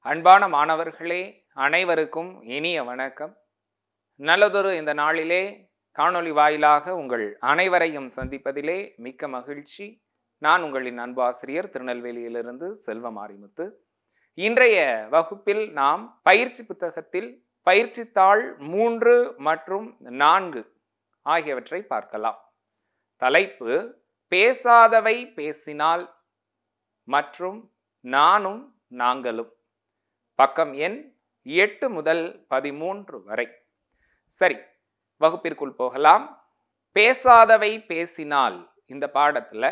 அன்பான மாணவர்களே அனைவருக்கும் இனிய வணக்கம் நல்லதொரு இந்த நாளிலே காணொளி வாயிலாக உங்கள் அனைவரையும் சந்திப்பதிலே மிக்க மகிழ்ச்சி நான் உங்களின் அன்பு ஆசிரியர் திருநெல்வேலியிலிருந்து செல்வ மாரிமுத்து இன்றைய வகுப்பில் நாம் பயிற்சி புத்தகத்தில் பயிற்சி தாள் மூன்று மற்றும் நான்கு ஆகியவற்றை பார்க்கலாம் தலைப்பு பேசாதவை பேசினால் மற்றும் நானும் நாங்களும் பக்கம் எண் எட்டு முதல் பதிமூன்று வரை சரி வகுப்பிற்குள் போகலாம் பேசாதவை பேசினால் இந்த பாடத்துல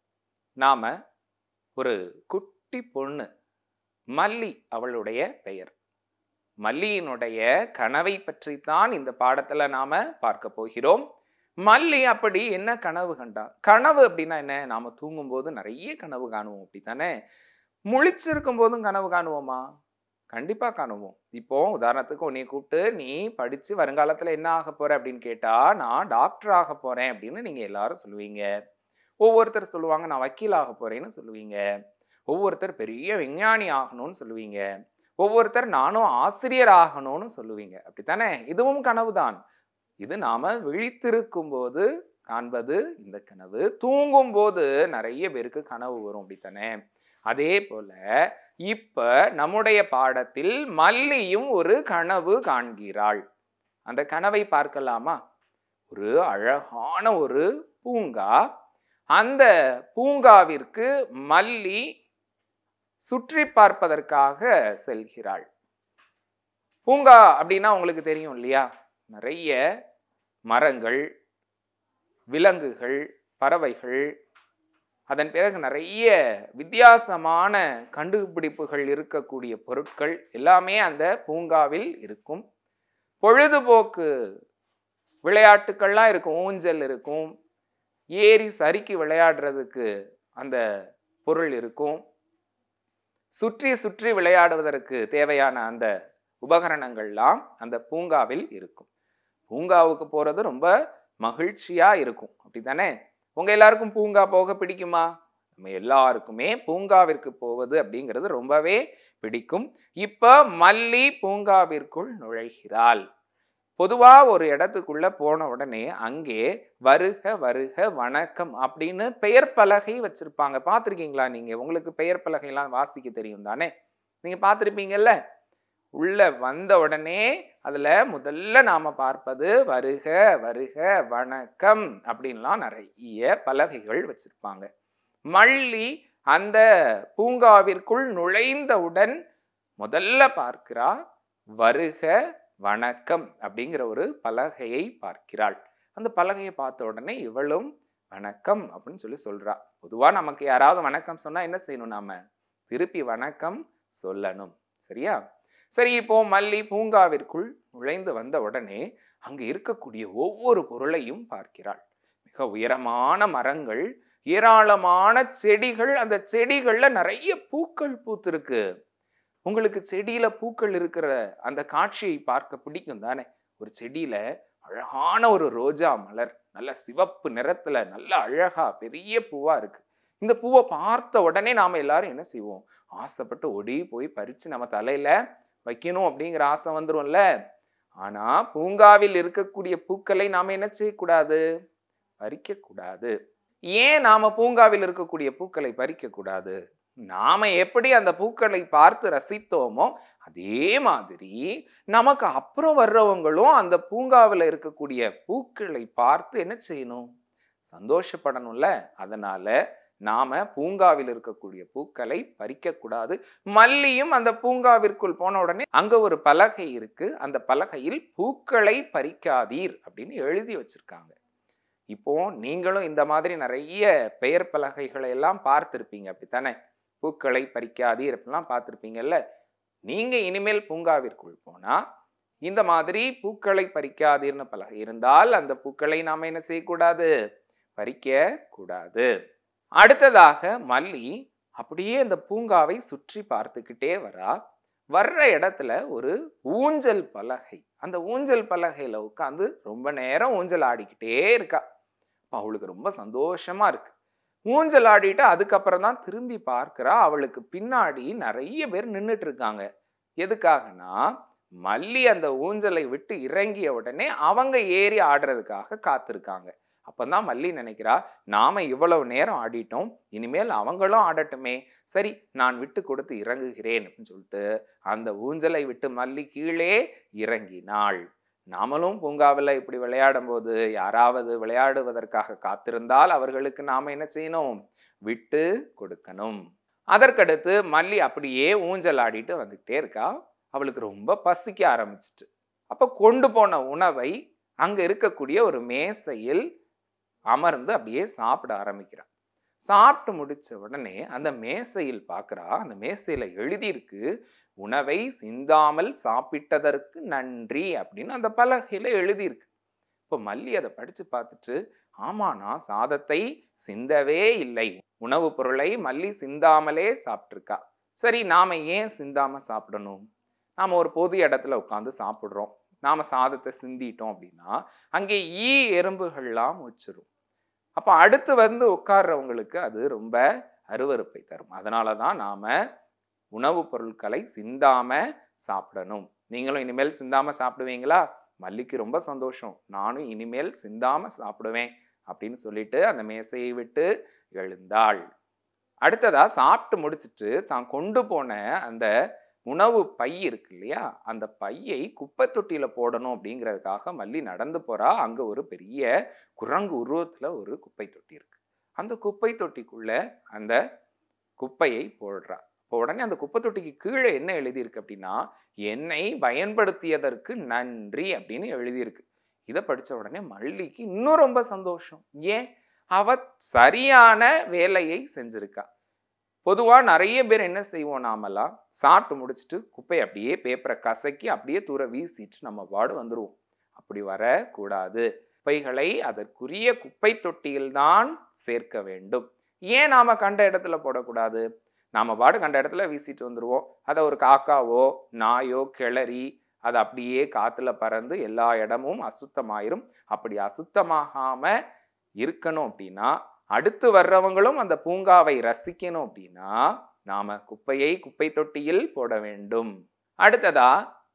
நாம ஒரு குட்டி பொண்ணு மல்லி அவளுடைய பெயர் மல்லியினுடைய கனவை பற்றித்தான் இந்த பாடத்துல நாம பார்க்க போகிறோம் மல்லி அப்படி என்ன கனவு கண்டா கனவு அப்படின்னா என்ன நாம தூங்கும்போது நிறைய கனவு காணுவோம் அப்படித்தானே முழிச்சிருக்கும் போதும் கனவு காணுவோமா கண்டிப்பா காணுவோம் இப்போ உதாரணத்துக்கு உன்னை கூப்பிட்டு நீ படிச்சு வருங்காலத்துல என்ன ஆக போற அப்படின்னு கேட்டா நான் டாக்டர் ஆக போறேன் அப்படின்னு நீங்க எல்லாரும் சொல்லுவீங்க ஒவ்வொருத்தர் சொல்லுவாங்க நான் வக்கீல் ஆக போறேன்னு சொல்லுவீங்க ஒவ்வொருத்தர் பெரிய விஞ்ஞானி ஆகணும்னு சொல்லுவீங்க ஒவ்வொருத்தர் நானும் ஆசிரியர் ஆகணும்னு சொல்லுவீங்க அப்படித்தானே இதுவும் கனவுதான் இது நாம விழித்திருக்கும் போது காண்பது இந்த கனவு தூங்கும் போது நிறைய பேருக்கு கனவு வரும் அப்படித்தானே அதே போல இப்ப நம்முடைய பாடத்தில் மல்லியும் ஒரு கனவு காண்கிறாள் அந்த கனவை பார்க்கலாமா ஒரு அழகான ஒரு பூங்கா அந்த பூங்காவிற்கு மல்லி சுற்றி பார்ப்பதற்காக செல்கிறாள் பூங்கா அப்படின்னா உங்களுக்கு தெரியும் இல்லையா நிறைய மரங்கள் விலங்குகள் பறவைகள் அதன் பிறகு நிறைய வித்தியாசமான கண்டுபிடிப்புகள் இருக்கக்கூடிய பொருட்கள் எல்லாமே அந்த பூங்காவில் இருக்கும் பொழுதுபோக்கு விளையாட்டுக்கள்லாம் இருக்கும் ஊஞ்சல் இருக்கும் ஏறி சறுக்கி விளையாடுறதுக்கு அந்த பொருள் இருக்கும் சுற்றி சுற்றி விளையாடுவதற்கு தேவையான அந்த உபகரணங்கள்லாம் அந்த பூங்காவில் இருக்கும் பூங்காவுக்கு போறது ரொம்ப மகிழ்ச்சியா இருக்கும் அப்படித்தானே உங்க எல்லாருக்கும் பூங்கா போக பிடிக்குமா நம்ம எல்லாருக்குமே பூங்காவிற்கு போவது அப்படிங்கிறது ரொம்பவே பிடிக்கும் இப்ப மல்லி பூங்காவிற்குள் நுழைகிறாள் பொதுவா ஒரு இடத்துக்குள்ள போன உடனே அங்கே வருக வருக வணக்கம் அப்படின்னு பெயர் பலகை வச்சிருப்பாங்க பார்த்துருக்கீங்களா நீங்க உங்களுக்கு பெயர் பலகைலாம் வாசிக்க தெரியும் தானே நீங்க பார்த்துருப்பீங்கல்ல உள்ள வந்த உடனே அதுல முதல்ல நாம பார்ப்பது வருக வருக வணக்கம் அப்படின்லாம் நிறைய பலகைகள் வச்சிருப்பாங்க மல்லி அந்த பூங்காவிற்குள் நுழைந்தவுடன் முதல்ல பார்க்கிறா வருக வணக்கம் அப்படிங்கிற ஒரு பலகையை பார்க்கிறாள் அந்த பலகையை பார்த்த உடனே இவளும் வணக்கம் அப்படின்னு சொல்லி சொல்றா பொதுவா நமக்கு யாராவது வணக்கம் சொன்னா என்ன செய்யணும் நாம திருப்பி வணக்கம் சொல்லணும் சரியா சரி இப்போ மல்லி பூங்காவிற்குள் நுழைந்து வந்த உடனே அங்கு இருக்கக்கூடிய ஒவ்வொரு பொருளையும் பார்க்கிறாள் மிக உயரமான மரங்கள் ஏராளமான செடிகள் அந்த செடிகள்ல நிறைய பூக்கள் பூத்திருக்கு உங்களுக்கு செடியில பூக்கள் இருக்கிற அந்த காட்சியை பார்க்க பிடிக்கும் தானே ஒரு செடியில அழகான ஒரு ரோஜா மலர் நல்ல சிவப்பு நிறத்துல நல்ல அழகா பெரிய பூவா இருக்கு இந்த பூவை பார்த்த உடனே நாம எல்லாரும் என்ன செய்வோம் ஆசைப்பட்டு ஒடி போய் பறிச்சு நம்ம தலையில வைக்கணும் அப்படிங்கிற ஆசை வந்துரும்ல ஆனா பூங்காவில் இருக்கக்கூடிய பூக்களை நாம என்ன செய்யக்கூடாது பறிக்க கூடாது ஏன் நாம பூங்காவில் இருக்கக்கூடிய பூக்களை பறிக்க கூடாது நாம எப்படி அந்த பூக்களை பார்த்து ரசித்தோமோ அதே மாதிரி நமக்கு அப்புறம் வர்றவங்களும் அந்த பூங்காவில் இருக்கக்கூடிய பூக்களை பார்த்து என்ன செய்யணும் சந்தோஷப்படணும்ல அதனால நாம பூங்காவில் இருக்கக்கூடிய பூக்களை பறிக்க கூடாது மல்லியும் அந்த பூங்காவிற்குள் போன உடனே அங்க ஒரு பலகை இருக்கு அந்த பலகையில் பூக்களை பறிக்காதீர் அப்படின்னு எழுதி வச்சிருக்காங்க இப்போ நீங்களும் இந்த மாதிரி நிறைய பெயர் பலகைகளை எல்லாம் பார்த்திருப்பீங்க அப்படித்தானே பூக்களை பறிக்காதீர் அப்படிலாம் பார்த்துருப்பீங்கல்ல நீங்க இனிமேல் பூங்காவிற்குள் போனா இந்த மாதிரி பூக்களை பறிக்காதீர்னு பலகை இருந்தால் அந்த பூக்களை நாம என்ன செய்யக்கூடாது பறிக்க கூடாது அடுத்ததாக மல்லி அப்படியே அந்த பூங்காவை சுற்றி பார்த்துக்கிட்டே வரா வர்ற இடத்துல ஒரு ஊஞ்சல் பலகை அந்த ஊஞ்சல் பலகையில உட்காந்து ரொம்ப நேரம் ஊஞ்சல் ஆடிக்கிட்டே இருக்கா அப்ப அவளுக்கு ரொம்ப சந்தோஷமா இருக்கு ஊஞ்சல் ஆடிட்டு அதுக்கப்புறம் தான் திரும்பி பார்க்கிறா அவளுக்கு பின்னாடி நிறைய பேர் நின்றுட்டு இருக்காங்க எதுக்காகனா மல்லி அந்த ஊஞ்சலை விட்டு இறங்கிய உடனே அவங்க ஏறி ஆடுறதுக்காக காத்திருக்காங்க அப்பதான் மல்லி நினைக்கிறா நாம இவ்வளவு நேரம் ஆடிட்டோம் இனிமேல் அவங்களும் ஆடட்டுமே சரி நான் விட்டு கொடுத்து இறங்குகிறேன் அப்படின்னு சொல்லிட்டு அந்த ஊஞ்சலை விட்டு மல்லி கீழே இறங்கினாள் நாமளும் பூங்காவில் இப்படி விளையாடும் போது யாராவது விளையாடுவதற்காக காத்திருந்தால் அவர்களுக்கு நாம என்ன செய்யணும் விட்டு கொடுக்கணும் அதற்கடுத்து மல்லி அப்படியே ஊஞ்சல் ஆடிட்டு வந்துக்கிட்டே இருக்கா அவளுக்கு ரொம்ப பசிக்க ஆரம்பிச்சிட்டு அப்ப கொண்டு போன உணவை அங்க இருக்கக்கூடிய ஒரு மேசையில் அமர்ந்து அப்படியே சாப்பிட ஆரம்பிக்கிறான் சாப்பிட்டு முடிச்ச உடனே அந்த மேசையில் பார்க்கறா அந்த மேசையில எழுதியிருக்கு உணவை சிந்தாமல் சாப்பிட்டதற்கு நன்றி அப்படின்னு அந்த பலகையில எழுதியிருக்கு இப்போ மல்லி அதை படிச்சு பார்த்துட்டு ஆமா நான் சாதத்தை சிந்தவே இல்லை உணவுப் பொருளை மல்லி சிந்தாமலே சாப்பிட்ருக்கா சரி நாம ஏன் சிந்தாம சாப்பிடணும் நாம ஒரு பொது இடத்துல உட்காந்து சாப்பிட்றோம் நாம சாதத்தை சிந்திட்டோம் அப்படின்னா அங்கே ஈ எறும்புகள்லாம் வச்சிரும் அப்போ அடுத்து வந்து உட்கார்றவங்களுக்கு அது ரொம்ப அருவருப்பை தரும் அதனால தான் நாம உணவுப் பொருட்களை சிந்தாம சாப்பிடணும் நீங்களும் இனிமேல் சிந்தாம சாப்பிடுவீங்களா மல்லிக்கு ரொம்ப சந்தோஷம் நானும் இனிமேல் சிந்தாம சாப்பிடுவேன் அப்படின்னு சொல்லிட்டு அந்த மேசையை விட்டு எழுந்தாள் அடுத்ததா சாப்பிட்டு முடிச்சிட்டு தான் கொண்டு போன அந்த உணவு பை இருக்கு இல்லையா அந்த பையை குப்பை தொட்டியில போடணும் அப்படிங்கிறதுக்காக மல்லி நடந்து போறா அங்க ஒரு பெரிய குரங்கு உருவத்துல ஒரு குப்பை தொட்டி இருக்கு அந்த குப்பை தொட்டிக்குள்ள அந்த குப்பையை போடுறா இப்போ உடனே அந்த குப்பை தொட்டிக்கு கீழே என்ன எழுதியிருக்கு அப்படின்னா என்னை பயன்படுத்தியதற்கு நன்றி அப்படின்னு எழுதியிருக்கு இதை படிச்ச உடனே மல்லிக்கு இன்னும் ரொம்ப சந்தோஷம் ஏன் அவ சரியான வேலையை செஞ்சிருக்கா பொதுவா நிறைய பேர் என்ன செய்வோம் நாமெல்லாம் சாப்பிட்டு முடிச்சுட்டு குப்பை அப்படியே பேப்பரை கசக்கி அப்படியே தூர வீசிட்டு நம்ம பாடு வந்துருவோம் அப்படி வரக்கூடாது குப்பைகளை அதற்குரிய குப்பை தொட்டியில்தான் சேர்க்க வேண்டும் ஏன் நாம கண்ட இடத்துல போடக்கூடாது நாம பாடு கண்ட இடத்துல வீசிட்டு வந்துருவோம் அதை ஒரு காக்காவோ நாயோ கிளறி அது அப்படியே காத்துல பறந்து எல்லா இடமும் அசுத்தமாயிரும் அப்படி அசுத்தமாகாம இருக்கணும் அப்படின்னா அடுத்து வர்றவங்களும் அந்த பூங்காவை ரசிக்கணும் அப்படின்னா நாம குப்பையை குப்பை தொட்டியில் போட வேண்டும் அடுத்ததா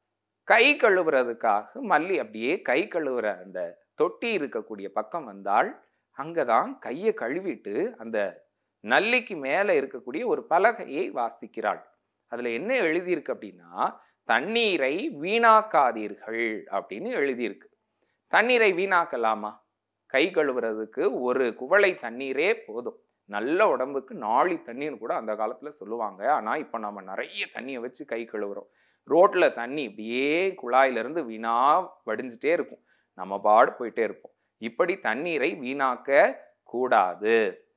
கை கழுவுறதுக்காக மல்லி அப்படியே கை கழுவுற அந்த தொட்டி இருக்கக்கூடிய பக்கம் வந்தால் அங்கதான் கையை கழுவிட்டு அந்த நல்லிக்கு மேல இருக்கக்கூடிய ஒரு பலகையை வாசிக்கிறாள் அதுல என்ன எழுதியிருக்கு அப்படின்னா தண்ணீரை வீணாக்காதீர்கள் அப்படின்னு எழுதியிருக்கு தண்ணீரை வீணாக்கலாமா கை கழுவுறதுக்கு ஒரு குவளை தண்ணீரே போதும் நல்ல உடம்புக்கு நாளி தண்ணீர் கூட அந்த காலத்துல சொல்லுவாங்க ஆனா இப்போ நம்ம நிறைய தண்ணியை வச்சு கை கழுவுறோம் ரோட்ல தண்ணி இப்படியே குழாயிலிருந்து வீணா வடிஞ்சிட்டே இருக்கும் நம்ம பாடு போயிட்டே இருப்போம் இப்படி தண்ணீரை வீணாக்க கூடாது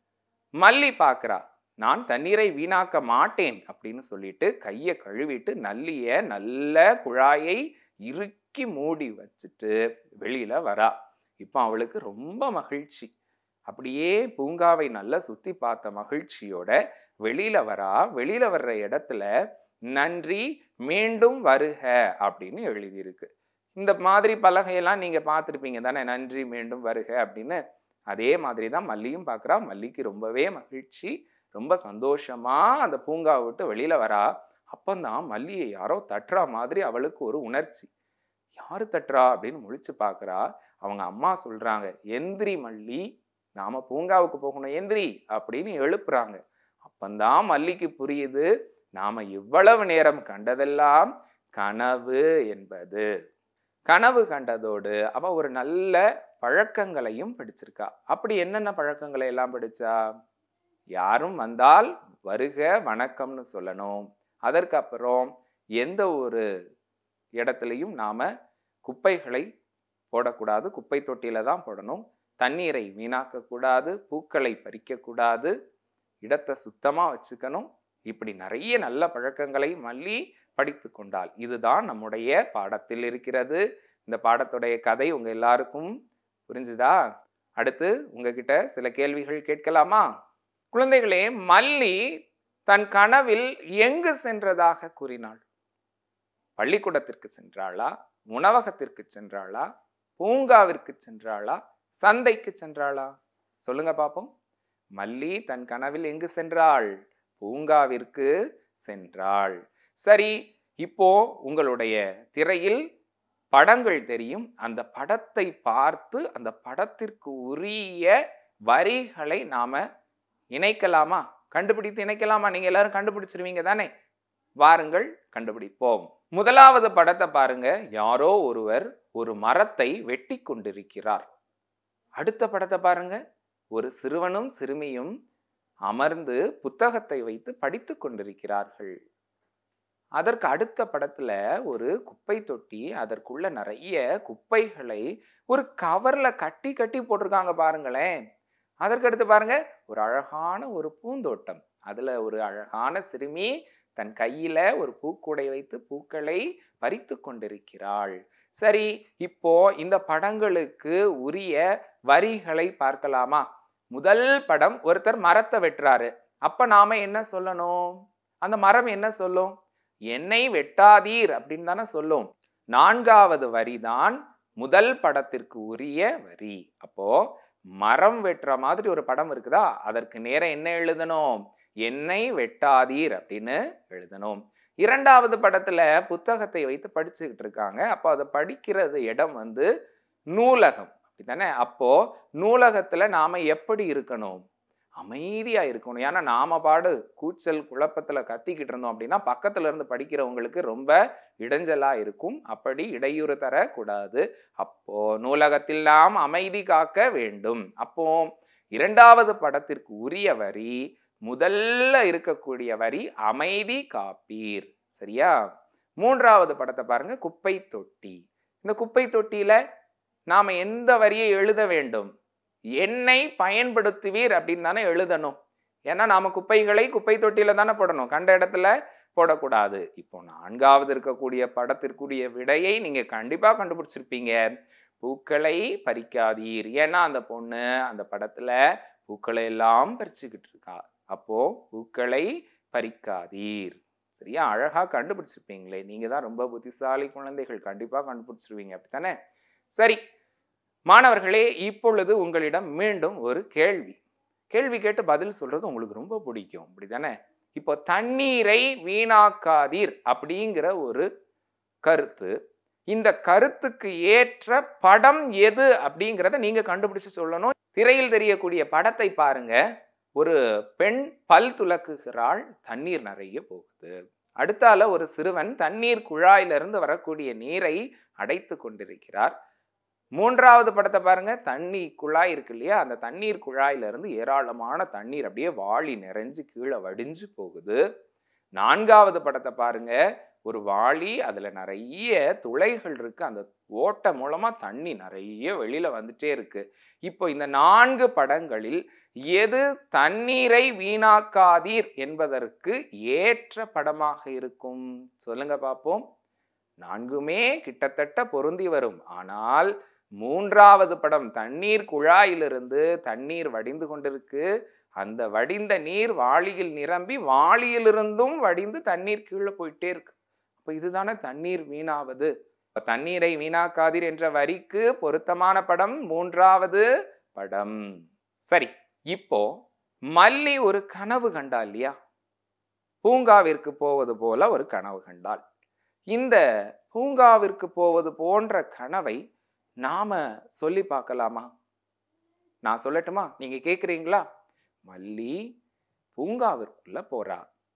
மல்லி பார்க்கறா நான் தண்ணீரை வீணாக்க மாட்டேன் அப்படின்னு சொல்லிட்டு கையை கழுவிட்டு நல்லிய நல்ல குழாயை இறுக்கி மூடி வச்சுட்டு வெளியில வரா இப்போ அவளுக்கு ரொம்ப மகிழ்ச்சி அப்படியே பூங்காவை நல்லா சுத்தி பார்த்த மகிழ்ச்சியோட வெளியில வரா வெளியில வர்ற இடத்துல நன்றி மீண்டும் வருக அப்படின்னு எழுதியிருக்கு இந்த மாதிரி பலகையெல்லாம் நீங்க பார்த்துருப்பீங்க தானே நன்றி மீண்டும் வருக அப்படின்னு அதே மாதிரி தான் மல்லியும் பார்க்குறா மல்லிக்கு ரொம்பவே மகிழ்ச்சி ரொம்ப சந்தோஷமா அந்த பூங்காவை விட்டு வெளியில வரா அப்பந்தான் மல்லியை யாரோ தட்டுறா மாதிரி அவளுக்கு ஒரு உணர்ச்சி யாரு தட்டுறா அப்படின்னு முழிச்சு பார்க்கறா அவங்க அம்மா சொல்றாங்க எந்திரி மல்லி நாம பூங்காவுக்கு போகணும் எந்திரி அப்படின்னு எழுப்புறாங்க அப்பந்தான் மல்லிக்கு புரியுது நாம இவ்வளவு நேரம் கண்டதெல்லாம் கனவு என்பது கனவு கண்டதோடு அவ ஒரு நல்ல பழக்கங்களையும் படிச்சிருக்கா அப்படி என்னென்ன பழக்கங்களை எல்லாம் படிச்சா யாரும் வந்தால் வருக வணக்கம்னு சொல்லணும் அதற்கு அப்புறம் எந்த ஒரு இடத்துலையும் நாம குப்பைகளை போடக்கூடாது குப்பை தொட்டியில தான் போடணும் தண்ணீரை வீணாக்க கூடாது பூக்களை பறிக்க கூடாது இடத்தை சுத்தமா வச்சுக்கணும் இப்படி நிறைய நல்ல பழக்கங்களை மல்லி படித்து கொண்டாள் இதுதான் நம்முடைய பாடத்தில் இருக்கிறது இந்த பாடத்துடைய கதை உங்க எல்லாருக்கும் புரிஞ்சுதா அடுத்து உங்ககிட்ட சில கேள்விகள் கேட்கலாமா குழந்தைகளே மல்லி தன் கனவில் எங்கு சென்றதாக கூறினாள் பள்ளிக்கூடத்திற்கு சென்றாளா உணவகத்திற்கு சென்றாளா பூங்காவிற்கு சென்றாளா சந்தைக்கு சென்றாளா சொல்லுங்க பாப்போம் மல்லி தன் கனவில் எங்கு சென்றாள் பூங்காவிற்கு சென்றாள் சரி இப்போ உங்களுடைய திரையில் படங்கள் தெரியும் அந்த படத்தை பார்த்து அந்த படத்திற்கு உரிய வரிகளை நாம இணைக்கலாமா கண்டுபிடித்து இணைக்கலாமா நீங்க எல்லாரும் கண்டுபிடிச்சிருவீங்க தானே வாருங்கள் கண்டுபிடிப்போம் முதலாவது படத்தை பாருங்க யாரோ ஒருவர் ஒரு மரத்தை வெட்டி கொண்டிருக்கிறார் அடுத்த படத்தை பாருங்க ஒரு சிறுவனும் சிறுமியும் அமர்ந்து புத்தகத்தை வைத்து படித்து கொண்டிருக்கிறார்கள் அதற்கு அடுத்த படத்துல ஒரு குப்பை தொட்டி அதற்குள்ள நிறைய குப்பைகளை ஒரு கவர்ல கட்டி கட்டி போட்டிருக்காங்க பாருங்களேன் அதற்கு அடுத்து பாருங்க ஒரு அழகான ஒரு பூந்தோட்டம் அதுல ஒரு அழகான சிறுமி தன் கையில ஒரு பூக்கூடை வைத்து பூக்களை பறித்து கொண்டிருக்கிறாள் சரி இப்போ இந்த படங்களுக்கு உரிய வரிகளை பார்க்கலாமா முதல் படம் ஒருத்தர் மரத்தை வெட்டுறாரு அப்ப நாம என்ன சொல்லணும் அந்த மரம் என்ன சொல்லும் என்னை வெட்டாதீர் அப்படின்னு தானே சொல்லும் நான்காவது வரிதான் முதல் படத்திற்கு உரிய வரி அப்போ மரம் வெட்டுற மாதிரி ஒரு படம் இருக்குதா அதற்கு நேரம் என்ன எழுதணும் என்னை வெட்டாதீர் அப்படின்னு எழுதணும் இரண்டாவது படத்துல புத்தகத்தை வைத்து படிச்சுக்கிட்டு இருக்காங்க அப்போ அதை படிக்கிறது இடம் வந்து நூலகம் அப்படித்தானே அப்போ நூலகத்துல நாம எப்படி இருக்கணும் அமைதியா இருக்கணும் ஏன்னா நாம பாடு கூச்சல் குழப்பத்துல கத்திக்கிட்டு இருந்தோம் அப்படின்னா பக்கத்துல இருந்து படிக்கிறவங்களுக்கு ரொம்ப இடைஞ்சலா இருக்கும் அப்படி இடையூறு தரக்கூடாது அப்போ நூலகத்தில் நாம் அமைதி காக்க வேண்டும் அப்போ இரண்டாவது படத்திற்கு உரிய வரி முதல்ல இருக்கக்கூடிய வரி அமைதி காப்பீர் சரியா மூன்றாவது படத்தை பாருங்க குப்பை தொட்டி இந்த குப்பை தொட்டியில நாம எந்த வரியை எழுத வேண்டும் என்னை பயன்படுத்துவீர் அப்படின்னு தானே எழுதணும் ஏன்னா நாம குப்பைகளை குப்பை தொட்டியில தானே போடணும் கண்ட இடத்துல போடக்கூடாது இப்போ நான்காவது இருக்கக்கூடிய படத்திற்குரிய விடையை நீங்க கண்டிப்பா கண்டுபிடிச்சிருப்பீங்க பூக்களை பறிக்காதீர் ஏன்னா அந்த பொண்ணு அந்த படத்துல பூக்களை எல்லாம் பறிச்சுக்கிட்டு இருக்கா அப்போ பூக்களை பறிக்காதீர் சரியா அழகா கண்டுபிடிச்சிருப்பீங்களே நீங்க தான் ரொம்ப புத்திசாலி குழந்தைகள் கண்டிப்பா கண்டுபிடிச்சிருவீங்க அப்படித்தானே சரி மாணவர்களே இப்பொழுது உங்களிடம் மீண்டும் ஒரு கேள்வி கேள்வி கேட்டு பதில் சொல்றது உங்களுக்கு ரொம்ப பிடிக்கும் அப்படிதானே இப்போ தண்ணீரை வீணாக்காதீர் அப்படிங்கிற ஒரு கருத்து இந்த கருத்துக்கு ஏற்ற படம் எது அப்படிங்கிறத நீங்க கண்டுபிடிச்சு சொல்லணும் திரையில் தெரியக்கூடிய படத்தை பாருங்க ஒரு பெண் பல் துலக்குகிறாள் தண்ணீர் நிறைய போகுது அடுத்தால ஒரு சிறுவன் தண்ணீர் குழாயிலிருந்து வரக்கூடிய நீரை அடைத்து கொண்டிருக்கிறார் மூன்றாவது படத்தை பாருங்க தண்ணி குழாய் இருக்கு இல்லையா அந்த தண்ணீர் குழாயில இருந்து ஏராளமான தண்ணீர் அப்படியே வாளி நிறைஞ்சு கீழே வடிஞ்சு போகுது நான்காவது படத்தை பாருங்க ஒரு வாளி அதுல நிறைய துளைகள் இருக்கு அந்த ஓட்டை மூலமா தண்ணி நிறைய வெளியில வந்துட்டே இருக்கு இப்போ இந்த நான்கு படங்களில் எது தண்ணீரை வீணாக்காதீர் என்பதற்கு ஏற்ற படமாக இருக்கும் சொல்லுங்க பார்ப்போம் நான்குமே கிட்டத்தட்ட பொருந்தி வரும் ஆனால் மூன்றாவது படம் தண்ணீர் குழாயிலிருந்து தண்ணீர் வடிந்து கொண்டிருக்கு அந்த வடிந்த நீர் வாளியில் நிரம்பி வாளியிலிருந்தும் வடிந்து தண்ணீர் கீழே போயிட்டே இருக்கு அப்ப இதுதானே தண்ணீர் வீணாவது அப்ப தண்ணீரை வீணாக்காதீர் என்ற வரிக்கு பொருத்தமான படம் மூன்றாவது படம் சரி இப்போ மல்லி ஒரு கனவு கண்டா இல்லையா பூங்காவிற்கு போவது போல ஒரு கனவு கண்டாள் இந்த பூங்காவிற்கு போவது போன்ற கனவை நாம சொல்லி பார்க்கலாமா நான் சொல்லட்டுமா நீங்க கேக்குறீங்களா மல்லி பூங்காவிற்குள்ள போறா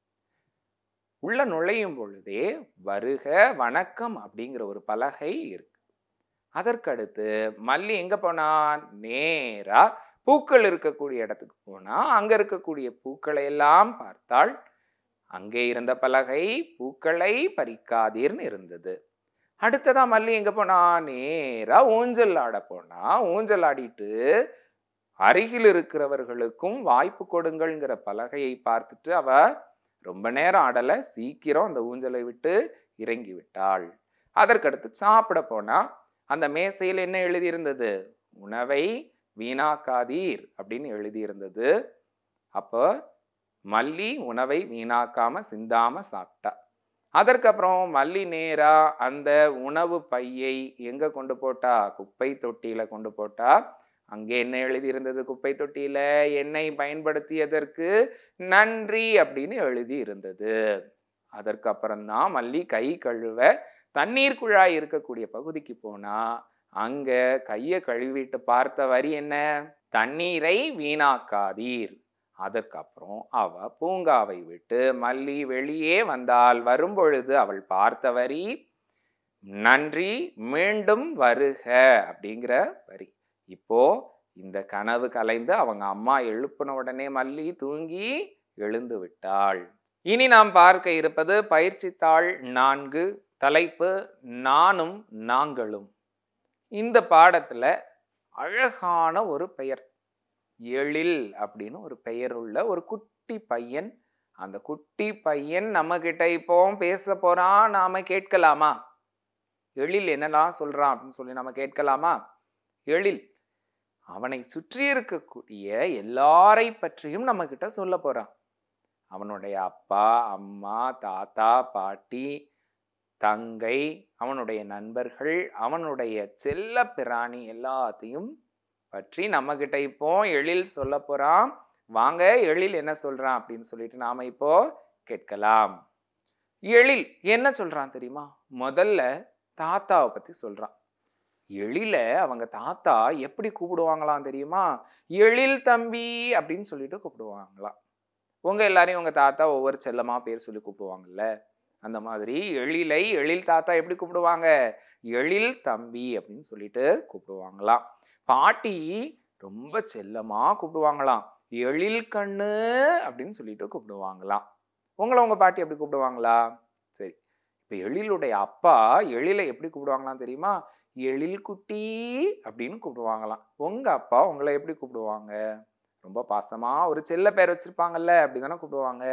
உள்ள நுழையும் பொழுதே வருக வணக்கம் அப்படிங்கிற ஒரு பலகை இருக்கு அதற்கடுத்து மல்லி எங்க போனா நேரா பூக்கள் இருக்கக்கூடிய இடத்துக்கு போனா அங்க இருக்கக்கூடிய பூக்களை எல்லாம் பார்த்தாள் அங்கே இருந்த பலகை பூக்களை பறிக்காதீர்னு இருந்தது அடுத்ததா மல்லி எங்க போனா நேரா ஊஞ்சல் ஆட போனா ஊஞ்சல் ஆடிட்டு அருகில் இருக்கிறவர்களுக்கும் வாய்ப்பு கொடுங்கள்ங்கிற பலகையை பார்த்துட்டு அவ ரொம்ப நேரம் ஆடல சீக்கிரம் அந்த ஊஞ்சலை விட்டு இறங்கி விட்டாள் அதற்கடுத்து சாப்பிட போனா அந்த மேசையில் என்ன எழுதியிருந்தது உணவை வீணாக்காதீர் அப்படின்னு எழுதியிருந்தது அப்போ மல்லி உணவை வீணாக்காம சிந்தாம சாப்பிட்டா அதற்கப்புறம் மல்லி நேரா அந்த உணவு பையை எங்க கொண்டு போட்டா குப்பை தொட்டியில கொண்டு போட்டா அங்கே என்ன எழுதியிருந்தது குப்பை தொட்டியில எண்ணெய் பயன்படுத்தியதற்கு நன்றி அப்படின்னு எழுதி இருந்தது அதற்கு அப்புறம்தான் மல்லி கை கழுவ தண்ணீர் குழாய் இருக்கக்கூடிய பகுதிக்கு போனா அங்க கையை கழுவிட்டு பார்த்த வரி என்ன தண்ணீரை வீணாக்காதீர் அதற்கப்புறம் அவ பூங்காவை விட்டு மல்லி வெளியே வந்தால் வரும்பொழுது அவள் பார்த்த வரி நன்றி மீண்டும் வருக அப்படிங்கிற வரி இப்போ இந்த கனவு கலைந்து அவங்க அம்மா எழுப்பின உடனே மல்லி தூங்கி எழுந்து விட்டாள் இனி நாம் பார்க்க இருப்பது பயிற்சித்தாள் நான்கு தலைப்பு நானும் நாங்களும் இந்த பாடத்துல அழகான ஒரு பெயர் எழில் அப்படின்னு ஒரு பெயர் உள்ள ஒரு குட்டி பையன் அந்த குட்டி பையன் நம்ம கிட்ட இப்போ பேச போறான் நாம கேட்கலாமா எழில் என்னலாம் சொல்றான் அப்படின்னு சொல்லி நம்ம கேட்கலாமா எழில் அவனை சுற்றி இருக்கக்கூடிய எல்லாரை பற்றியும் நம்ம கிட்ட சொல்ல போறான் அவனுடைய அப்பா அம்மா தாத்தா பாட்டி தங்கை அவனுடைய நண்பர்கள் அவனுடைய செல்ல பிராணி எல்லாத்தையும் பற்றி நம்ம கிட்ட இப்போ எழில் சொல்ல போறான் வாங்க எழில் என்ன சொல்றான் அப்படின்னு சொல்லிட்டு நாம இப்போ கேட்கலாம் எழில் என்ன சொல்றான் தெரியுமா முதல்ல தாத்தாவை பத்தி சொல்றான் எழில அவங்க தாத்தா எப்படி கூப்பிடுவாங்களாம் தெரியுமா எழில் தம்பி அப்படின்னு சொல்லிட்டு கூப்பிடுவாங்களாம் உங்க எல்லாரையும் உங்க தாத்தா ஒவ்வொரு செல்லமா பேர் சொல்லி கூப்பிடுவாங்கல்ல அந்த மாதிரி எழிலை எழில் தாத்தா எப்படி கூப்பிடுவாங்க எழில் தம்பி அப்படின்னு சொல்லிட்டு கூப்பிடுவாங்களாம் பாட்டி ரொம்ப செல்லமா கூப்பிடுவாங்களாம் எழில் கண்ணு அப்படின்னு சொல்லிட்டு கூப்பிடுவாங்களாம் உங்களை உங்க பாட்டி எப்படி கூப்பிடுவாங்களா சரி இப்போ எழிலுடைய அப்பா எழிலை எப்படி கூப்பிடுவாங்களாம் தெரியுமா எழில் குட்டி அப்படின்னு கூப்பிடுவாங்களாம் உங்க அப்பா உங்களை எப்படி கூப்பிடுவாங்க ரொம்ப பாசமா ஒரு செல்ல பேர் வச்சிருப்பாங்கல்ல அப்படிதானே கூப்பிடுவாங்க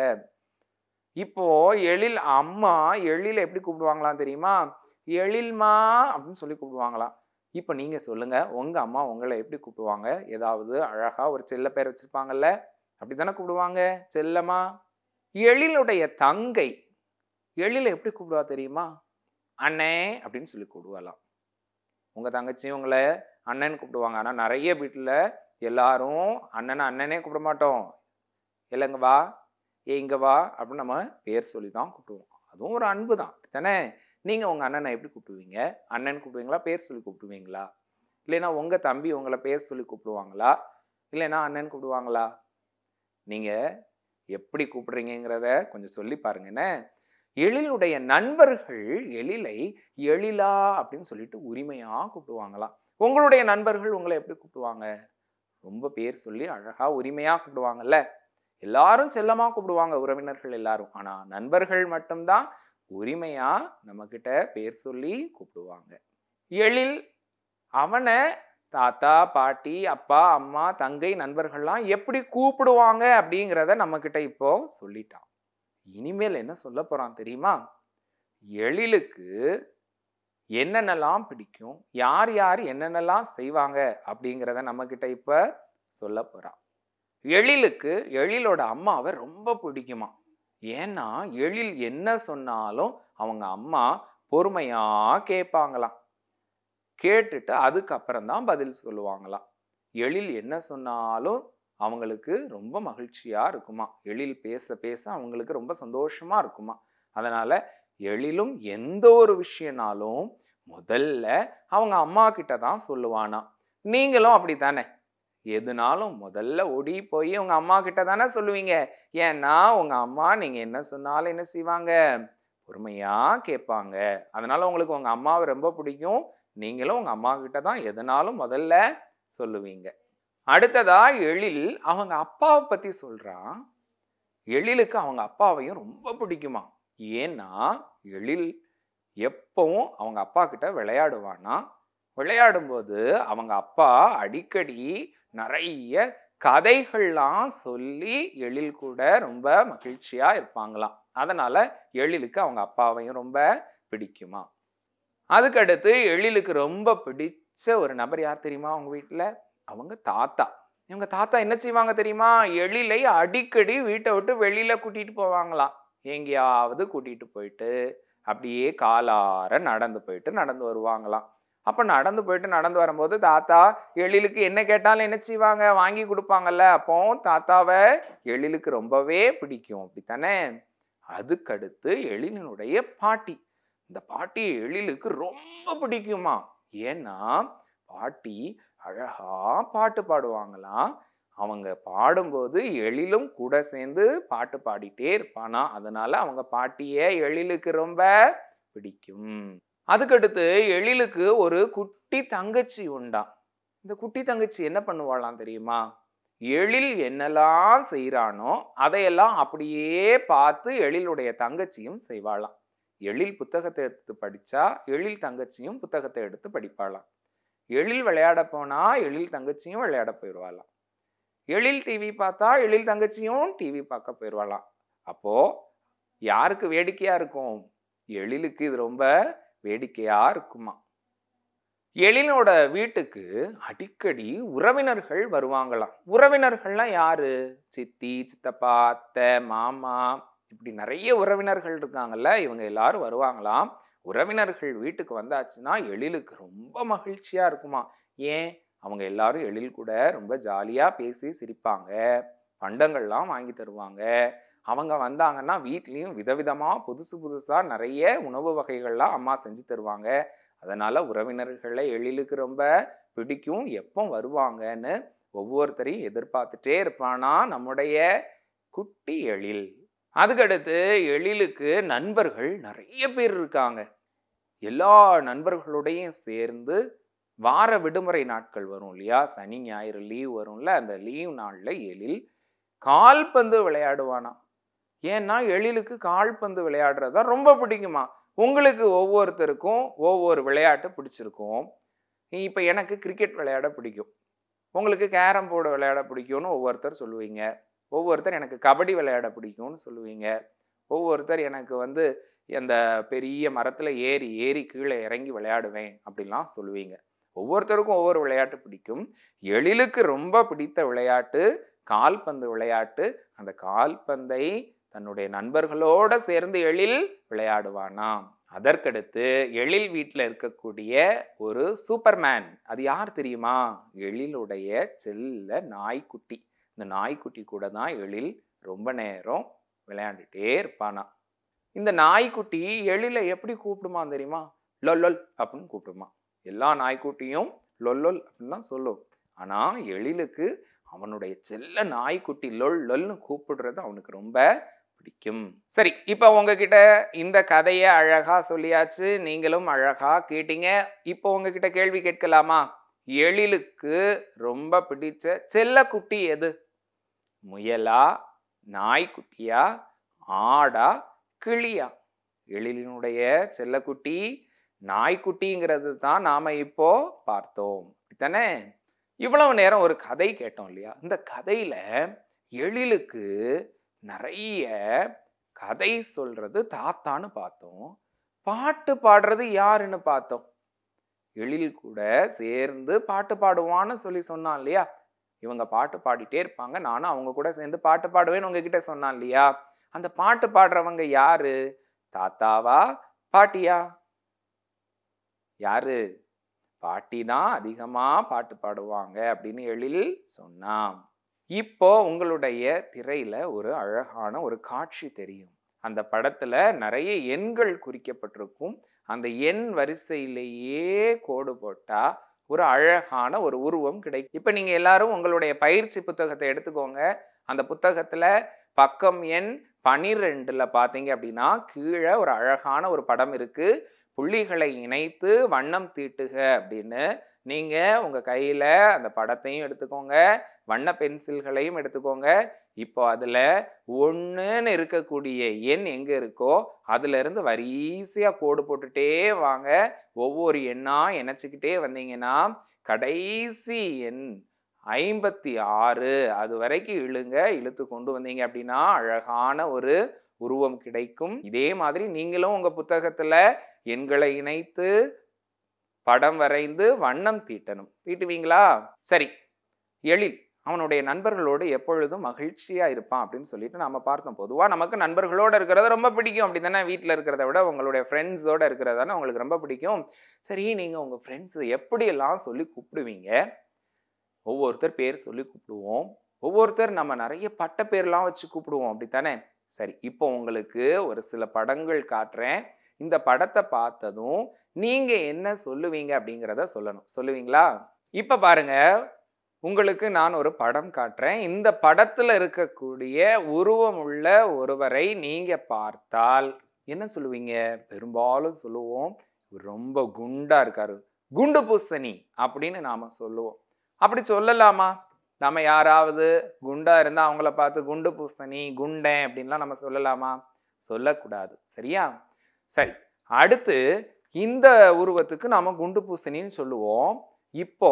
இப்போ எழில் அம்மா எழில எப்படி கூப்பிடுவாங்களாம் தெரியுமா எழில்மா அப்படின்னு சொல்லி கூப்பிடுவாங்களாம் இப்போ நீங்க சொல்லுங்க உங்க அம்மா உங்களை எப்படி கூப்பிடுவாங்க ஏதாவது அழகா ஒரு செல்ல பேர் வச்சிருப்பாங்கல்ல அப்படித்தானே கூப்பிடுவாங்க செல்லமா எழிலுடைய தங்கை எழில எப்படி கூப்பிடுவா தெரியுமா அண்ணே அப்படின்னு சொல்லி கூப்பிடுவாளாம் உங்க தங்கச்சி உங்களை அண்ணன் கூப்பிடுவாங்க ஆனா நிறைய வீட்டுல எல்லாரும் அண்ணனை அண்ணனே கூப்பிட மாட்டோம் இல்லைங்க வா ஏ இங்க வா அப்படின்னு நம்ம பேர் சொல்லி தான் கூப்பிடுவோம் அதுவும் ஒரு அன்பு தான் தானே நீங்க உங்க அண்ணனை எப்படி கூப்பிடுவீங்க அண்ணன் கூப்பிடுவீங்களா பேர் சொல்லி கூப்பிடுவீங்களா இல்லைன்னா உங்க தம்பி உங்களை பேர் சொல்லி கூப்பிடுவாங்களா இல்லைன்னா அண்ணன் கூப்பிடுவாங்களா நீங்க எப்படி கூப்பிடுறீங்கிறத கொஞ்சம் சொல்லி பாருங்கண்ணே எழிலுடைய நண்பர்கள் எழிலை எழிலா அப்படின்னு சொல்லிட்டு உரிமையா கூப்பிடுவாங்களாம் உங்களுடைய நண்பர்கள் உங்களை எப்படி கூப்பிடுவாங்க ரொம்ப பேர் சொல்லி அழகா உரிமையா கூப்பிடுவாங்கல்ல எல்லாரும் செல்லமா கூப்பிடுவாங்க உறவினர்கள் எல்லாரும் ஆனா நண்பர்கள் மட்டும்தான் உரிமையா நம்ம கிட்ட பேர் சொல்லி கூப்பிடுவாங்க எழில் அவனை தாத்தா பாட்டி அப்பா அம்மா தங்கை நண்பர்கள்லாம் எப்படி கூப்பிடுவாங்க அப்படிங்கிறத நம்ம கிட்ட இப்போ சொல்லிட்டான் இனிமேல் என்ன சொல்ல போறான் தெரியுமா எழிலுக்கு என்னென்னலாம் பிடிக்கும் யார் யார் என்னென்னலாம் செய்வாங்க அப்படிங்கிறத நம்ம கிட்ட இப்ப சொல்ல போறான் எழிலுக்கு எழிலோட அம்மாவை ரொம்ப பிடிக்குமா ஏன்னா எழில் என்ன சொன்னாலும் அவங்க அம்மா பொறுமையா கேட்பாங்களாம் கேட்டுட்டு அதுக்கப்புறம் தான் பதில் சொல்லுவாங்களாம் எழில் என்ன சொன்னாலும் அவங்களுக்கு ரொம்ப மகிழ்ச்சியா இருக்குமா எழில் பேச பேச அவங்களுக்கு ரொம்ப சந்தோஷமா இருக்குமா அதனால எழிலும் எந்த ஒரு விஷயம்னாலும் முதல்ல அவங்க அம்மா கிட்ட தான் சொல்லுவானா நீங்களும் அப்படித்தானே எதுனாலும் முதல்ல ஓடி போய் உங்க அம்மா கிட்ட தானே சொல்லுவீங்க ஏன்னா உங்க அம்மா நீங்க என்ன சொன்னாலும் என்ன செய்வாங்க பொறுமையா கேட்பாங்க அதனால உங்களுக்கு உங்க அம்மாவை ரொம்ப பிடிக்கும் நீங்களும் உங்க அம்மா கிட்ட தான் எதுனாலும் முதல்ல சொல்லுவீங்க அடுத்ததா எழில் அவங்க அப்பாவை பத்தி சொல்றான் எழிலுக்கு அவங்க அப்பாவையும் ரொம்ப பிடிக்குமா ஏன்னா எழில் எப்பவும் அவங்க அப்பா கிட்ட விளையாடுவானா விளையாடும்போது அவங்க அப்பா அடிக்கடி நிறைய கதைகள்லாம் சொல்லி எழில் கூட ரொம்ப மகிழ்ச்சியா இருப்பாங்களாம் அதனால எழிலுக்கு அவங்க அப்பாவையும் ரொம்ப பிடிக்குமா அதுக்கடுத்து எழிலுக்கு ரொம்ப பிடிச்ச ஒரு நபர் யார் தெரியுமா அவங்க வீட்டில் அவங்க தாத்தா இவங்க தாத்தா என்ன செய்வாங்க தெரியுமா எழிலை அடிக்கடி வீட்டை விட்டு வெளியில கூட்டிட்டு போவாங்களாம் எங்கேயாவது கூட்டிட்டு போயிட்டு அப்படியே காலார நடந்து போயிட்டு நடந்து வருவாங்களாம் அப்ப நடந்து போயிட்டு நடந்து வரும்போது தாத்தா எழிலுக்கு என்ன கேட்டாலும் என்ன செய்வாங்க வாங்கி கொடுப்பாங்கல்ல அப்போ தாத்தாவை எழிலுக்கு ரொம்பவே பிடிக்கும் அப்படித்தானே அதுக்கடுத்து எழிலினுடைய பாட்டி இந்த பாட்டி எழிலுக்கு ரொம்ப பிடிக்குமா ஏன்னா பாட்டி அழகா பாட்டு பாடுவாங்களாம் அவங்க பாடும்போது எழிலும் கூட சேர்ந்து பாட்டு பாடிட்டே இருப்பானா அதனால அவங்க பாட்டிய எழிலுக்கு ரொம்ப பிடிக்கும் அதுக்கடுத்து எழிலுக்கு ஒரு குட்டி தங்கச்சி உண்டா இந்த குட்டி தங்கச்சி என்ன பண்ணுவாளாம் தெரியுமா எழில் என்னெல்லாம் செய்கிறானோ அதையெல்லாம் அப்படியே பார்த்து எழிலுடைய தங்கச்சியும் செய்வாளாம் எழில் புத்தகத்தை எடுத்து படிச்சா எழில் தங்கச்சியும் புத்தகத்தை எடுத்து படிப்பாளாம் எழில் விளையாட போனா எழில் தங்கச்சியும் விளையாட போயிடுவாளாம் எழில் டிவி பார்த்தா எழில் தங்கச்சியும் டிவி பார்க்க போயிடுவாளாம் அப்போ யாருக்கு வேடிக்கையா இருக்கும் எழிலுக்கு இது ரொம்ப வேடிக்கையா இருக்குமா எழிலோட வீட்டுக்கு அடிக்கடி உறவினர்கள் வருவாங்களாம் உறவினர்கள்லாம் யாரு சித்தி சித்தப்பா அத்தை மாமா இப்படி நிறைய உறவினர்கள் இருக்காங்கல்ல இவங்க எல்லாரும் வருவாங்களாம் உறவினர்கள் வீட்டுக்கு வந்தாச்சுன்னா எழிலுக்கு ரொம்ப மகிழ்ச்சியா இருக்குமா ஏன் அவங்க எல்லாரும் எழில் கூட ரொம்ப ஜாலியா பேசி சிரிப்பாங்க பண்டங்கள்லாம் வாங்கி தருவாங்க அவங்க வந்தாங்கன்னா வீட்லேயும் விதவிதமா புதுசு புதுசா நிறைய உணவு வகைகள்லாம் அம்மா செஞ்சு தருவாங்க அதனால உறவினர்களை எழிலுக்கு ரொம்ப பிடிக்கும் எப்போ வருவாங்கன்னு ஒவ்வொருத்தரையும் எதிர்பார்த்துட்டே இருப்பானா நம்முடைய குட்டி எழில் அதுக்கடுத்து எழிலுக்கு நண்பர்கள் நிறைய பேர் இருக்காங்க எல்லா நண்பர்களோடையும் சேர்ந்து வார விடுமுறை நாட்கள் வரும் இல்லையா சனி ஞாயிறு லீவ் வரும்ல அந்த லீவ் நாளில் எழில் கால்பந்து விளையாடுவானா ஏன்னா எழிலுக்கு கால்பந்து விளையாடுறது தான் ரொம்ப பிடிக்குமா உங்களுக்கு ஒவ்வொருத்தருக்கும் ஒவ்வொரு விளையாட்டு பிடிச்சிருக்கும் இப்போ எனக்கு கிரிக்கெட் விளையாட பிடிக்கும் உங்களுக்கு கேரம் போர்டு விளையாட பிடிக்கும்னு ஒவ்வொருத்தர் சொல்லுவீங்க ஒவ்வொருத்தர் எனக்கு கபடி விளையாட பிடிக்கும்னு சொல்லுவீங்க ஒவ்வொருத்தர் எனக்கு வந்து அந்த பெரிய மரத்தில் ஏறி ஏறி கீழே இறங்கி விளையாடுவேன் அப்படிலாம் சொல்லுவீங்க ஒவ்வொருத்தருக்கும் ஒவ்வொரு விளையாட்டு பிடிக்கும் எழிலுக்கு ரொம்ப பிடித்த விளையாட்டு கால்பந்து விளையாட்டு அந்த கால்பந்தை தன்னுடைய நண்பர்களோட சேர்ந்து எழில் விளையாடுவானாம் அதற்கடுத்து எழில் வீட்டில் இருக்கக்கூடிய ஒரு சூப்பர்மேன் அது யார் தெரியுமா எழிலுடைய செல்ல நாய்க்குட்டி இந்த நாய்க்குட்டி கூட தான் எழில் ரொம்ப நேரம் விளையாண்டுட்டே இருப்பானா இந்த நாய்க்குட்டி எழில எப்படி கூப்பிடுமா தெரியுமா லொல்லொல் அப்படின்னு கூப்பிடுமா எல்லா நாய்க்குட்டியும் லொல்லொல் அப்படின்னு தான் சொல்லும் ஆனா எழிலுக்கு அவனுடைய செல்ல நாய்க்குட்டி லொல் லொல்னு கூப்பிடுறது அவனுக்கு ரொம்ப பிடிக்கும் சரி இப்போ உங்ககிட்ட இந்த கதையை அழகா சொல்லியாச்சு நீங்களும் அழகா கேட்டீங்க இப்போ உங்ககிட்ட கேள்வி கேட்கலாமா எழிலுக்கு ரொம்ப பிடிச்ச செல்லக்குட்டி எது முயலா நாய்க்குட்டியா ஆடா கிளியா எழிலினுடைய செல்லக்குட்டி நாய்க்குட்டிங்கிறது தான் நாம இப்போ பார்த்தோம் தானே இவ்வளவு நேரம் ஒரு கதை கேட்டோம் இல்லையா இந்த கதையில எழிலுக்கு நிறைய கதை சொல்றது தாத்தான்னு பார்த்தோம் பாட்டு பாடுறது யாருன்னு பார்த்தோம் எழில் கூட சேர்ந்து பாட்டு பாடுவான்னு சொல்லி சொன்னான் இல்லையா இவங்க பாட்டு பாடிட்டே இருப்பாங்க நானும் அவங்க கூட சேர்ந்து பாட்டு பாடுவேன்னு உங்ககிட்ட சொன்னான் இல்லையா அந்த பாட்டு பாடுறவங்க யாரு தாத்தாவா பாட்டியா யாரு பாட்டி தான் அதிகமா பாட்டு பாடுவாங்க அப்படின்னு எழில் சொன்னான் இப்போ உங்களுடைய திரையில ஒரு அழகான ஒரு காட்சி தெரியும் அந்த படத்துல நிறைய எண்கள் குறிக்கப்பட்டிருக்கும் அந்த எண் வரிசையிலேயே கோடு போட்டா ஒரு அழகான ஒரு உருவம் கிடைக்கும் இப்போ நீங்க எல்லாரும் உங்களுடைய பயிற்சி புத்தகத்தை எடுத்துக்கோங்க அந்த புத்தகத்துல பக்கம் எண் பனிரெண்டுல பார்த்தீங்க அப்படின்னா கீழே ஒரு அழகான ஒரு படம் இருக்கு புள்ளிகளை இணைத்து வண்ணம் தீட்டுக அப்படின்னு நீங்க உங்க கையில அந்த படத்தையும் எடுத்துக்கோங்க வண்ண பென்சில்களையும் எடுத்துக்கோங்க இப்போ அதுல ஒன்றுன்னு இருக்கக்கூடிய எண் எங்க இருக்கோ அதுல இருந்து வரிசையா கோடு போட்டுட்டே வாங்க ஒவ்வொரு எண்ணா இணைச்சிக்கிட்டே வந்தீங்கன்னா கடைசி எண் ஐம்பத்தி ஆறு அது வரைக்கும் இழுங்க இழுத்து கொண்டு வந்தீங்க அப்படின்னா அழகான ஒரு உருவம் கிடைக்கும் இதே மாதிரி நீங்களும் உங்க புத்தகத்துல எண்களை இணைத்து படம் வரைந்து வண்ணம் தீட்டணும் தீட்டுவீங்களா சரி எழில் அவனுடைய நண்பர்களோடு எப்பொழுதும் மகிழ்ச்சியா இருப்பான் அப்படின்னு சொல்லிட்டு நாம பார்த்தோம் பொதுவா நமக்கு நண்பர்களோட இருக்கிறது ரொம்ப பிடிக்கும் அப்படி தானே வீட்டில் இருக்கிறத விட உங்களுடைய ஃப்ரெண்ட்ஸோட இருக்கிறது தானே உங்களுக்கு ரொம்ப பிடிக்கும் சரி நீங்க உங்க ஃப்ரெண்ட்ஸ் எப்படியெல்லாம் சொல்லி கூப்பிடுவீங்க ஒவ்வொருத்தர் பேர் சொல்லி கூப்பிடுவோம் ஒவ்வொருத்தர் நம்ம நிறைய பட்ட பேர்லாம் வச்சு கூப்பிடுவோம் அப்படித்தானே சரி இப்போ உங்களுக்கு ஒரு சில படங்கள் காட்டுறேன் இந்த படத்தை பார்த்ததும் நீங்க என்ன சொல்லுவீங்க அப்படிங்கிறத சொல்லணும் சொல்லுவீங்களா இப்ப பாருங்க உங்களுக்கு நான் ஒரு படம் காட்டுறேன் இந்த படத்துல இருக்கக்கூடிய உருவமுள்ள ஒருவரை நீங்க பார்த்தால் என்ன சொல்லுவீங்க பெரும்பாலும் சொல்லுவோம் இவர் ரொம்ப குண்டா இருக்காரு குண்டு பூசணி அப்படின்னு நாம சொல்லுவோம் அப்படி சொல்லலாமா நம்ம யாராவது குண்டா இருந்தா அவங்கள பார்த்து குண்டு பூசணி குண்டேன் அப்படின்லாம் நம்ம சொல்லலாமா சொல்லக்கூடாது சரியா சரி அடுத்து இந்த உருவத்துக்கு நாம குண்டு பூசணின்னு சொல்லுவோம் இப்போ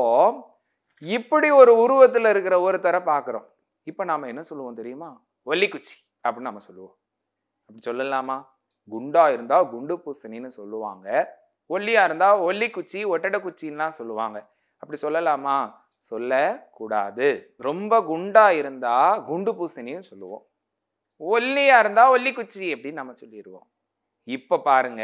இப்படி ஒரு உருவத்துல இருக்கிற ஒருத்தரை பார்க்குறோம் இப்போ நாம என்ன சொல்லுவோம் தெரியுமா ஒல்லிக்குச்சி அப்படின்னு நம்ம சொல்லுவோம் அப்படி சொல்லலாமா குண்டா இருந்தா குண்டு பூசணின்னு சொல்லுவாங்க ஒல்லியா இருந்தா ஒல்லிக்குச்சி ஒட்டடை குச்சின்லாம் சொல்லுவாங்க அப்படி சொல்லலாமா சொல்லக்கூடாது ரொம்ப குண்டா இருந்தா குண்டு பூசணின்னு சொல்லுவோம் ஒல்லியா இருந்தா ஒல்லிக்குச்சி அப்படின்னு நம்ம சொல்லிடுவோம் இப்ப பாருங்க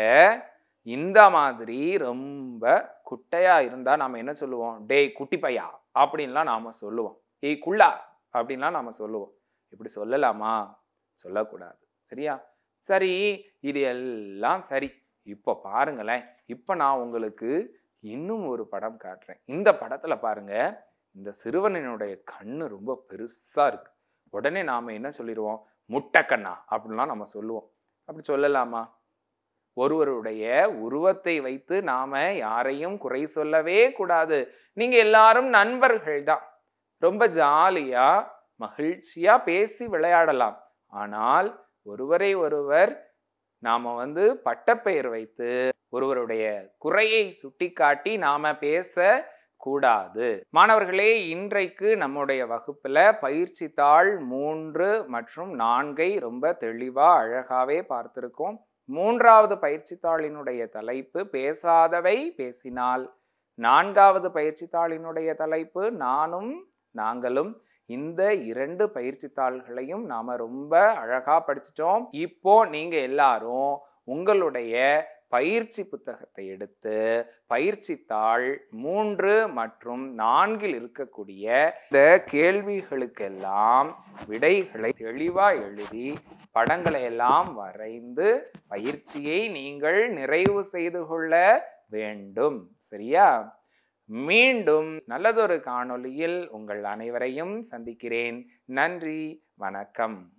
இந்த மாதிரி ரொம்ப குட்டையா இருந்தா நாம என்ன சொல்லுவோம் டேய் குட்டி பையா அப்படின்லாம் நாம சொல்லுவோம் ஏய் குள்ளா அப்படின்லாம் நாம சொல்லுவோம் இப்படி சொல்லலாமா சொல்லக்கூடாது சரியா சரி இது எல்லாம் சரி இப்போ பாருங்களேன் இப்போ நான் உங்களுக்கு இன்னும் ஒரு படம் காட்டுறேன் இந்த படத்துல பாருங்க இந்த சிறுவனினுடைய கண்ணு ரொம்ப பெருசா இருக்கு உடனே நாம என்ன சொல்லிடுவோம் முட்டைக்கண்ணா அப்படின்லாம் நம்ம சொல்லுவோம் அப்படி சொல்லலாமா ஒருவருடைய உருவத்தை வைத்து நாம யாரையும் குறை சொல்லவே கூடாது நீங்க எல்லாரும் நண்பர்கள் தான் ரொம்ப ஜாலியா மகிழ்ச்சியா பேசி விளையாடலாம் ஆனால் ஒருவரை ஒருவர் நாம வந்து பட்டப்பெயர் வைத்து ஒருவருடைய குறையை சுட்டிக்காட்டி நாம பேச கூடாது மாணவர்களே இன்றைக்கு நம்முடைய வகுப்புல பயிற்சி தாள் மூன்று மற்றும் நான்கை ரொம்ப தெளிவா அழகாவே பார்த்திருக்கோம் மூன்றாவது பயிற்சி தாளினுடைய தலைப்பு பேசாதவை பேசினால் நான்காவது பயிற்சி தாளினுடைய தலைப்பு நானும் நாங்களும் இந்த இரண்டு பயிற்சி தாள்களையும் நாம ரொம்ப அழகா படிச்சிட்டோம் இப்போ நீங்க எல்லாரும் உங்களுடைய பயிற்சி புத்தகத்தை எடுத்து பயிற்சி தாள் மூன்று மற்றும் நான்கில் இருக்கக்கூடிய இந்த கேள்விகளுக்கெல்லாம் விடைகளை தெளிவா எழுதி படங்களை எல்லாம் வரைந்து பயிற்சியை நீங்கள் நிறைவு செய்து கொள்ள வேண்டும் சரியா மீண்டும் நல்லதொரு காணொளியில் உங்கள் அனைவரையும் சந்திக்கிறேன் நன்றி வணக்கம்